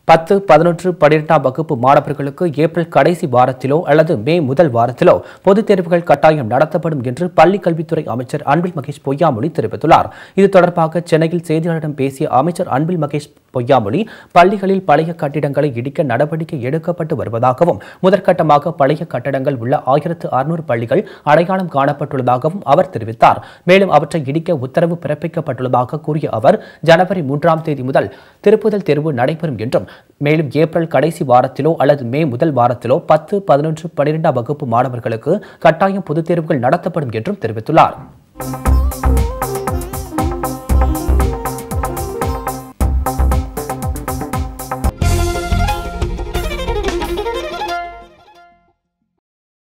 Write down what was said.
பத்து பதினொன்று பன்னிரெண்டாம் வகுப்பு மாணவர்களுக்கு ஏப்ரல் கடைசி வாரத்திலோ அல்லது மே முதல் வாரத்திலோ பொதுத் தேர்வுகள் கட்டாயம் நடத்தப்படும் என்று பள்ளிக் கல்வித்துறை அமைச்சர் அன்பில் மகேஷ் பொய்யாமொழி தெரிவித்துள்ளார் இது தொடர்பாக சென்னையில் செய்தியாளரிடம் பேசிய அமைச்சர் அன்பில் மகேஷ் பொய்யாமொழி பள்ளிகளில் பழைய கட்டிடங்களை இடிக்க நடவடிக்கை எடுக்கப்பட்டு வருவதாகவும் முதற்கட்டமாக பழைய கட்டடங்கள் உள்ள ஆயிரத்து அறுநூறு பள்ளிகள் அடையாளம் காணப்பட்டுள்ளதாகவும் அவர் தெரிவித்தார் மேலும் அவற்றை இடிக்க உத்தரவு பிறப்பிக்கப்பட்டுள்ளதாக கூறிய அவர் ஜனவரி மூன்றாம் தேதி முதல் திருப்புதல் தேர்வு நடைபெறும் என்றும் மேலும் ஏப்ரல் கடைசி வாரத்திலோ அல்லது மே முதல் வாரத்திலோ பத்து பதினொன்று பன்னிரெண்டாம் வகுப்பு மாணவர்களுக்கு கட்டாயம் பொதுத் தேர்வுகள் நடத்தப்படும் என்றும் தெரிவித்துள்ளார்